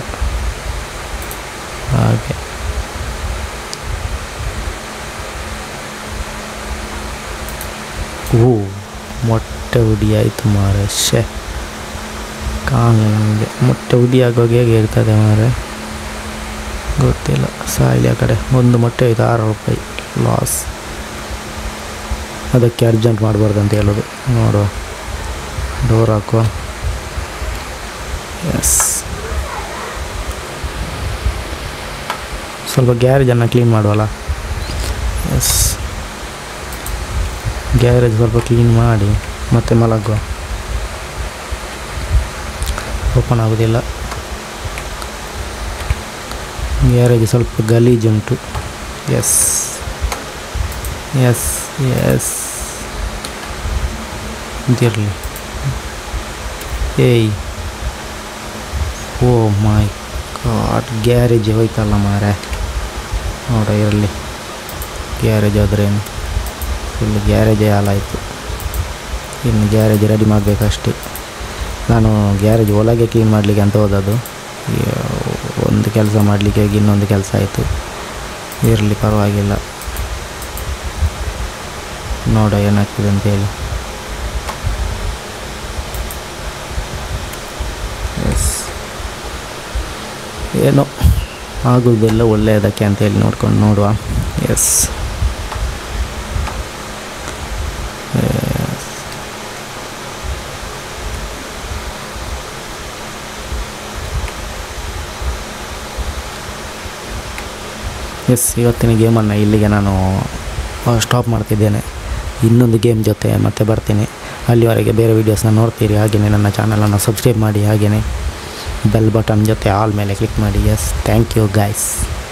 S1: ಹಾಗೆ ಓ ಮೊಟ್ಟೆ ಹುಡಿ ಆಯಿತು ಮಾರೆ ಶೇ ಕಾಣಲಿಲ್ಲ ನನಗೆ ಮೊಟ್ಟೆ ಹುಡಿ ಆಗುವಾಗ ಹೇಗೆ ಇರ್ತದೆ ಮಾರೆ ಗೊತ್ತಿಲ್ಲ ಸಾಯಿಲಿ ಆ ಕಡೆ ಒಂದು ಮೊಟ್ಟೆ ಆಯಿತು ಆರು ರೂಪಾಯಿ ಲಾಸ್ ಅದಕ್ಕೆ ಅರ್ಜೆಂಟ್ ಮಾಡಬಾರ್ದು ಅಂತ ಹೇಳೋದು ನೋಡುವ ಡೋರ್ ಹಾಕುವ ಎಸ್ ಸ್ವಲ್ಪ ಗ್ಯಾರೇಜನ್ನು ಕ್ಲೀನ್ ಮಾಡುವಲ್ಲ ಎಸ್ ಗ್ಯಾರೇಜ್ ಸ್ವಲ್ಪ ಕ್ಲೀನ್ ಮಾಡಿ ಮತ್ತೆ ಮಲಗುವ ಓಪನ್ ಆಗೋದಿಲ್ಲ ಗ್ಯಾರೇಜ್ ಸ್ವಲ್ಪ ಗಲೀಜುಂಟು ಎಸ್ ಎಸ್ ಎಸ್ ಇದಿರಲಿ ಏಯ್ ಓ ಮೈ ಗಾಡ್ ಗ್ಯಾರೇಜ್ ಹೋಯ್ತಲ್ಲ ಮಾರೆ ನೋಡ ಇರಲಿ ಗ್ಯಾರೇಜ್ ಆದ್ರೇನು ಫುಲ್ ಗ್ಯಾರೇಜೇ ಹಾಲಾಯಿತು ಇನ್ನು ಗ್ಯಾರೇಜ್ ರೆಡಿ ಮಾಡಬೇಕಷ್ಟೇ ನಾನು ಗ್ಯಾರೇಜ್ ಒಳಗೆ ಕ್ಲೀನ್ ಮಾಡಲಿಕ್ಕೆ ಅಂತ ಹೋದದ್ದು ಒಂದು ಕೆಲಸ ಮಾಡಲಿಕ್ಕೆ ಹೋಗಿ ಇನ್ನೊಂದು ಕೆಲಸ ಆಯಿತು ಇರಲಿ ಪರವಾಗಿಲ್ಲ ನೋಡ ಏನಾಗ್ತದೆ ಅಂತೇಳಿ ಎಸ್ ಏನೋ ಆಗೋದೆಲ್ಲ ಒಳ್ಳೆಯದಕ್ಕೆ ಅಂತೇಳಿ ನೋಡ್ಕೊಂಡು ನೋಡುವ ಎಸ್ ಎಸ್ ಇವತ್ತಿನ ಗೇಮನ್ನು ಇಲ್ಲಿಗೆ ನಾನು ಸ್ಟಾಪ್ ಮಾಡ್ತಿದ್ದೇನೆ ಇನ್ನೊಂದು ಗೇಮ್ ಜೊತೆ ಮತ್ತೆ ಬರ್ತೀನಿ ಅಲ್ಲಿವರೆಗೆ ಬೇರೆ ವೀಡಿಯೋಸ್ನ ನೋಡ್ತೀರಿ ಹಾಗೆಯೇ ನನ್ನ ಚಾನಲನ್ನು ಸಬ್ಸ್ಕ್ರೈಬ್ ಮಾಡಿ ಹಾಗೆಯೇ ಬೆಲ್ ಬಟನ್ ಜೊತೆ ಆಲ್ ಮೇಲೆ ಕ್ಲಿಕ್ ಮಾಡಿ ಎಸ್ ಥ್ಯಾಂಕ್ ಯು ಗೈಸ್